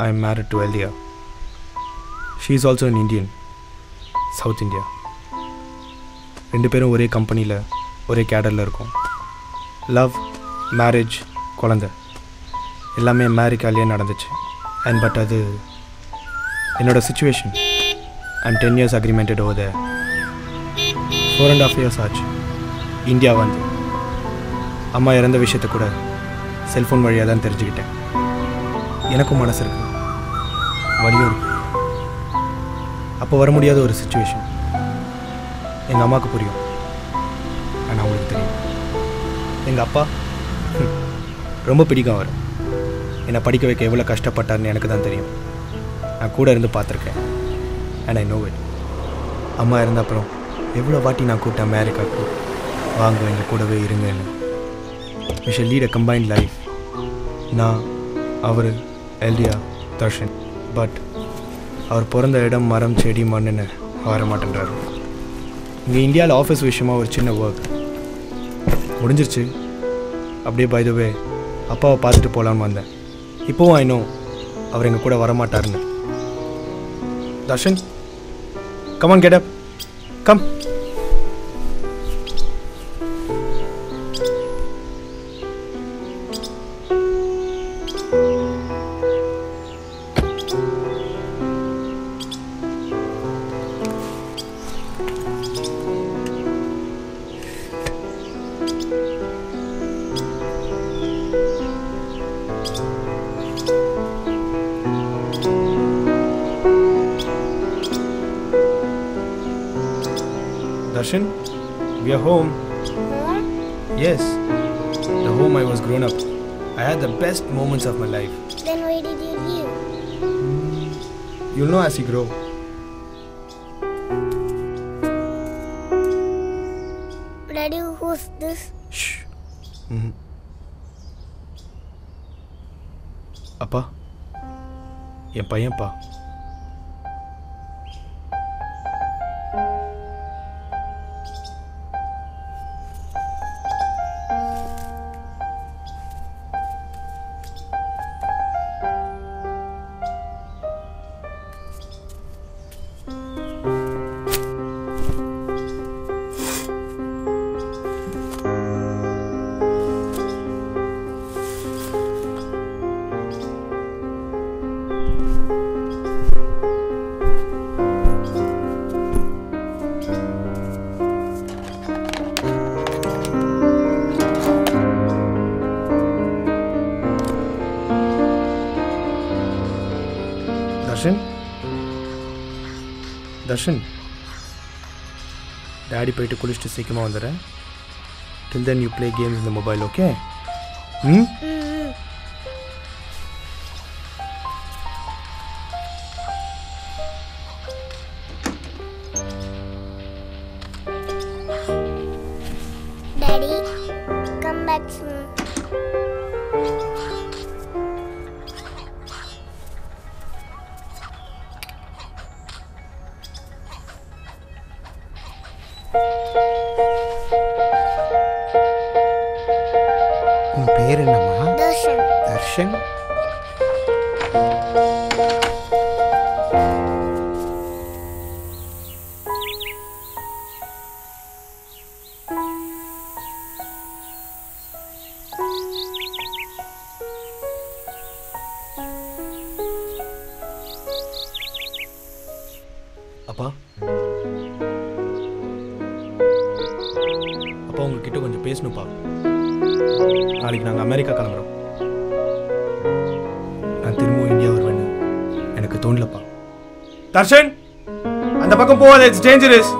I am married to Eldia she is also in Indian South India ரெண்டு பேரும் ஒரே கம்பெனியில் ஒரே கேடரில் இருக்கோம் லவ் மேரேஜ் குழந்த எல்லாமே அமெரிக்காலேயே நடந்துச்சு அண்ட் பட் அது என்னோட situation I'm ten years agreemented ஓத ஃபோர் அண்ட் ஆஃப் இயர்ஸ் ஆச்சு இந்தியா வந்து அம்மா இறந்த விஷயத்த கூட செல்ஃபோன் வழியாக தான் தெரிஞ்சுக்கிட்டேன் எனக்கும் மனசு இருக்கு வலியும் இருக்கு அப்போ வர முடியாத ஒரு சுச்சுவேஷன் எங்கள் அம்மாவுக்கு புரியும் ஆனால் அவங்களுக்கு தெரியும் எங்கள் அப்பா ஹம், ரொம்ப பிடிக்கும் அவர் என்னை படிக்க வைக்க எவ்வளோ கஷ்டப்பட்டார்னு எனக்கு தான் தெரியும் நான் கூட இருந்து பார்த்துருக்கேன் அண்ட் ஐ நோ இட் அம்மா இருந்த அப்புறம் எவ்வளோ வாட்டி நான் கூப்பிட்டேன் அமெரிக்காவுக்கு வாங்க எங்கள் கூடவே இருங்கன்னு we shall lead a combined life நான் அவர் எல்டியா தர்ஷன் பட் அவர் பிறந்த இடம் மரம் செடி மண்ணுன்னு வர மாட்டேன்றாரு இங்கே இந்தியாவில் ஆஃபீஸ் விஷயமா ஒரு சின்ன ஒர்க் முடிஞ்சிருச்சு அப்படியே பை த வே அப்பாவை பார்த்துட்டு போகலான்னு வந்தேன் இப்போவும் ஐ நோ அவர் எங்கள் கூட வரமாட்டாருன்னு Darshan come on get up come Darshan, we are home. Home? Yes, the home I was grown up. I had the best moments of my life. Then why did you leave? You'll know as you grow. Daddy, who's this? Shh. ம்ஹும். அப்பா என் பையன்ப்பா Darshan Darshan daddy போயிட்டு குளிச்சுட்டு சீக்கிரமாக வந்துடுறேன் till then you play games இந்த mobile okay ம் Mm-hmm. Daddy, come back soon. உன் பேர் என்னம்மா Darshan. தர்ஷன் அப்பா அப்பா உங்ககிட்ட கொஞ்சம் பேசணும்ப்பா நாளைக்கு நாங்கள் அமெரிக்கா கிளம்புறோம் நான் திரும்பவும் இந்தியா வருவேன்னு எனக்கு தோணலப்பா தர்ஷன் அந்த பக்கம் போகாத இட்ஸ் டேஞ்சரஸ்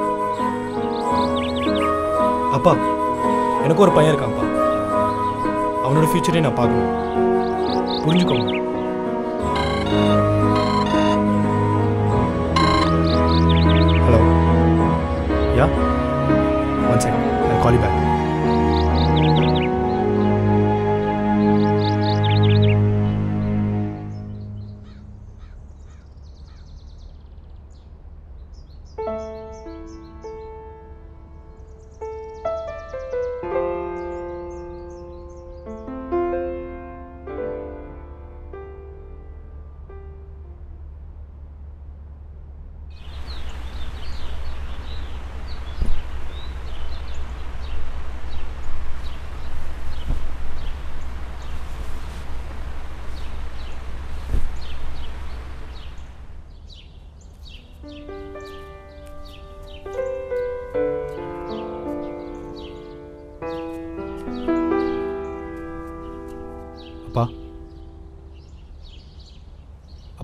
அப்பா எனக்கு ஒரு பையன் இருக்கான்ப்பா அவனோட ஃபியூச்சரே நான் பார்க்கணும் புரிஞ்சுக்கோங்க hello ya one second I call you back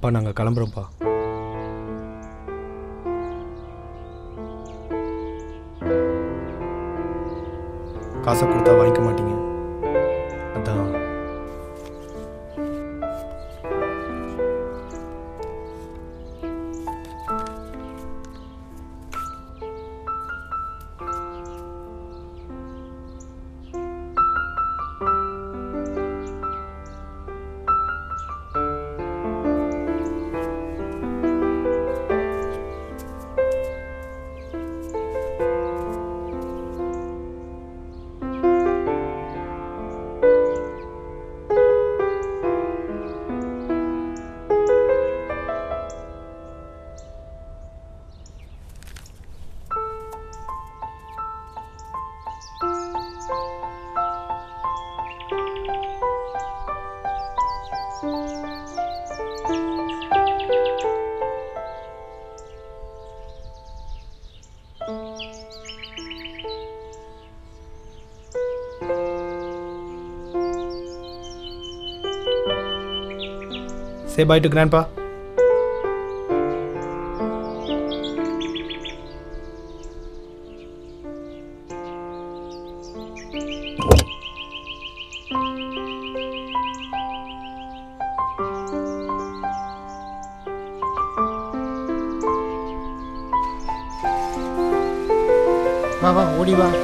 அப்பா நாங்கள் கிளம்புறோம்ப்பா காசை கொடுத்தா வாங்கிக்க மாட்டீங்க அதான் Say bye to Grandpa. வா வா ஓடி வா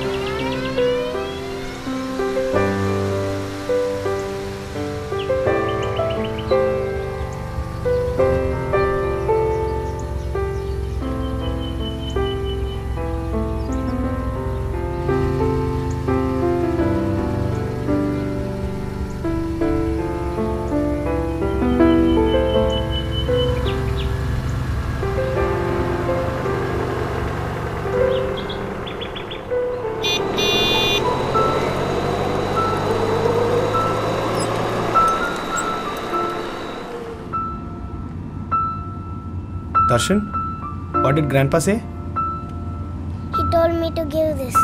Darshan, what did Grandpa say? He told me to give this.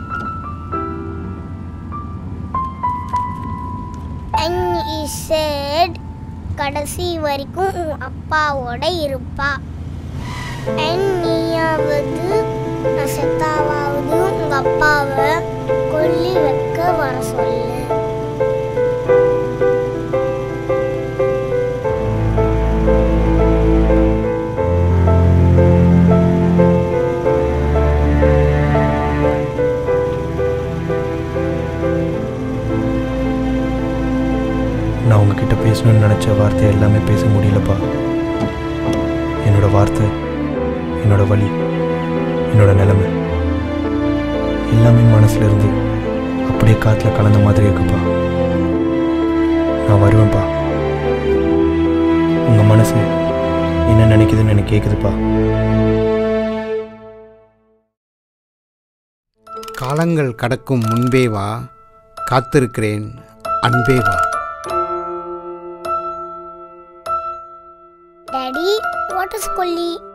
And he said, கடைசி வரைக்கும் உன் அப்பாவோட இருப்பா And நீயாவது நான் செத்தாவாவது உங்க அப்பாவை கொல்லி வைக்க வர சொல்லு நான் உங்ககிட்ட பேசணும்னு நினச்ச வார்த்தை எல்லாமே பேச முடியலப்பா என்னோட வார்த்தை என்னோட வலி என்னோட நிலைமை எல்லாமே மனசுல இருந்து அப்படியே காற்றுல கலந்த மாதிரி இருக்குப்பா நான் வருவேன்ப்பா உங்கள் மனசு என்ன நினைக்குதுன்னு எனக்கு கேட்குதுப்பா காலங்கள் கடக்கும் முன்பே வா காத்திருக்கிறேன் அன்பே வா Daddy, what is கொல்லி